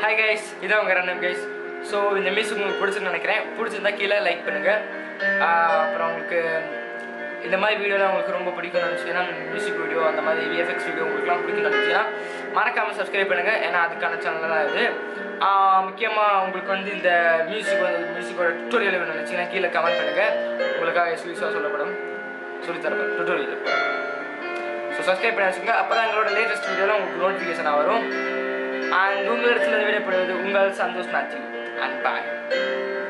hi guys இதான் உங்கள் ரன்னம் கைஸ் ஸோ இந்த மியூசிக் உங்களுக்கு பிடிச்சிருன்னு நினைக்கிறேன் பிடிச்சிருந்தா கீழே லைக் பண்ணுங்கள் அப்புறம் உங்களுக்கு இந்த மாதிரி வீடியோலாம் உங்களுக்கு ரொம்ப பிடிக்கும்னு நினச்சிங்கன்னா மியூசிக் வீடியோ அந்த மாதிரி விஎஃப்எக்ஸ் வீடியோ உங்களுக்குலாம் பிடிக்கும்னு நினச்சிங்கன்னா மறக்காமல் சப்ஸ்கிரைப் பண்ணுங்கள் ஏன்னா அதுக்கான சேனல் தான் இது முக்கியமாக உங்களுக்கு வந்து இந்த மியூசிக் வந்து மியூசிக்கோட டுட்டோரியல் வேணும்னு நினச்சிங்கன்னா கீழே கமெண்ட் பண்ணுங்கள் உங்களுக்காக எக்ஸ்க்ளூசிவாக சொல்லப்படும் சொல்லித்தரப்படும் டுட்டோரியல் ஸோ சப்ஸ்கிரைப் பண்ணி வச்சுக்கோங்க அப்போ தான் எங்களோட லேட்டஸ்ட் வீடியோலாம் உங்களுக்கு நோட்டிஃபிகேஷன் வரும் அண்ட் உங்களிடத்துல விடைபடுவது உங்கள் சந்தோஷ் மேத்யூ அண்ட் பாய்